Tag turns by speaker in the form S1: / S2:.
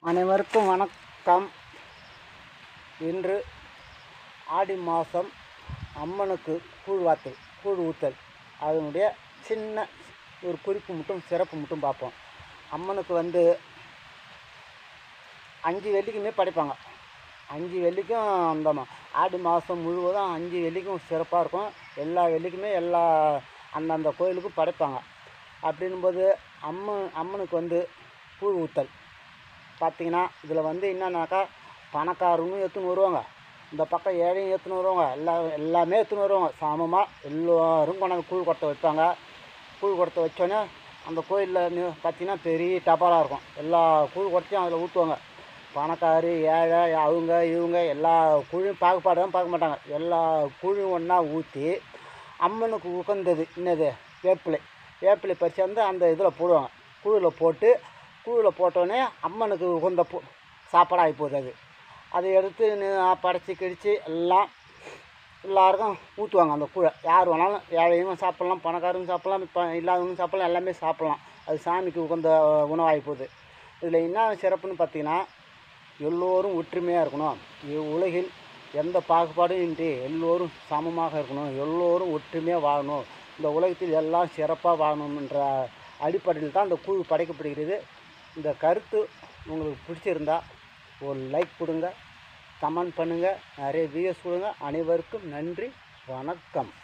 S1: அனைவருக்கும் வணக்கம் இன்று ஆடி மாதம் அம்மனுக்கு கூழ் வாத்தல் கூழ் ஊத்தல் அதனுடைய சின்ன ஒரு குறிப்பு மட்டும் சிறப்பு மட்டும் பார்ப்போம் அம்மனுக்கு வந்து அஞ்சு வெள்ளிக்குமே படைப்பாங்க அஞ்சு வெள்ளிக்கும் அந்த மா- ஆடி மாதம் முழுவதும் அஞ்சு வெள்ளிக்கும் சிறப்பாக இருக்கும் எல்லா வெள்ளிக்குமே எல்லா அந்தந்த கோயிலுக்கும் படைப்பாங்க அப்படின்னும்போது அம்மன் அம்மனுக்கு வந்து கூழ் ஊத்தல் பார்த்தீங்கன்னா இதில் வந்து என்னன்னாக்கா பணக்காரனும் எடுத்துன்னு வருவாங்க இந்த பக்கம் ஏழையும் எடுத்துன்னு வருவாங்க எல்லா எல்லாமே எடுத்துன்னு வருவாங்க சமமாக எல்லோரும் கொண்டாந்து கூழ் குடத்தை வைப்பாங்க கூழ் குடத்தை வச்சோன்னே அந்த கோயிலில் பார்த்தீங்கன்னா பெரிய டபாலாக இருக்கும் எல்லா கூழ் குடத்தையும் அதில் ஊற்றுவாங்க பணக்காரு ஏழை அவங்க இவங்க எல்லா கூழையும் பாகுபாடு தான் பார்க்க மாட்டாங்க எல்லா கூழையும் ஒன்றா ஊற்றி அம்மனுக்கு உகந்தது என்னது வேப்பிலை வேப்பிலை பறிச்சு வந்து அந்த இதில் போடுவாங்க கூழில் போட்டு கூழில் போட்டோடனே அம்மனுக்கு உகந்த பூ சாப்பாடாகி போகுது அது அதை எடுத்து நு- படைச்சி கிடிச்சு எல்லாம் எல்லாருக்கும் ஊற்றுவாங்க அந்த கூழை யார் வேணாலும் ஏழையும் சாப்பிட்லாம் பணக்காரங்க சாப்பிட்லாம் இப்போ இல்லாதவங்க சாப்பிட்லாம் எல்லாமே சாப்பிட்லாம் அது சாமிக்கு உகந்த உணவாகி போகுது இதில் என்ன சிறப்புன்னு பார்த்தீங்கன்னா எல்லோரும் ஒற்றுமையாக இருக்கணும் இவ் உலகில் எந்த பாகுபாடும் இன்றி எல்லோரும் சமமாக இருக்கணும் எல்லோரும் ஒற்றுமையாக வாழணும் இந்த உலகத்தில் எல்லாம் சிறப்பாக வாழணுன்ற அடிப்படையில் தான் இந்த குழு படைக்கப்படுகிறது இந்த கருத்து உங்களுக்கு பிடிச்சிருந்தா ஒரு லைக் கொடுங்க கமெண்ட் பண்ணுங்கள் நிறைய வியூஸ் கொடுங்க அனைவருக்கும் நன்றி வணக்கம்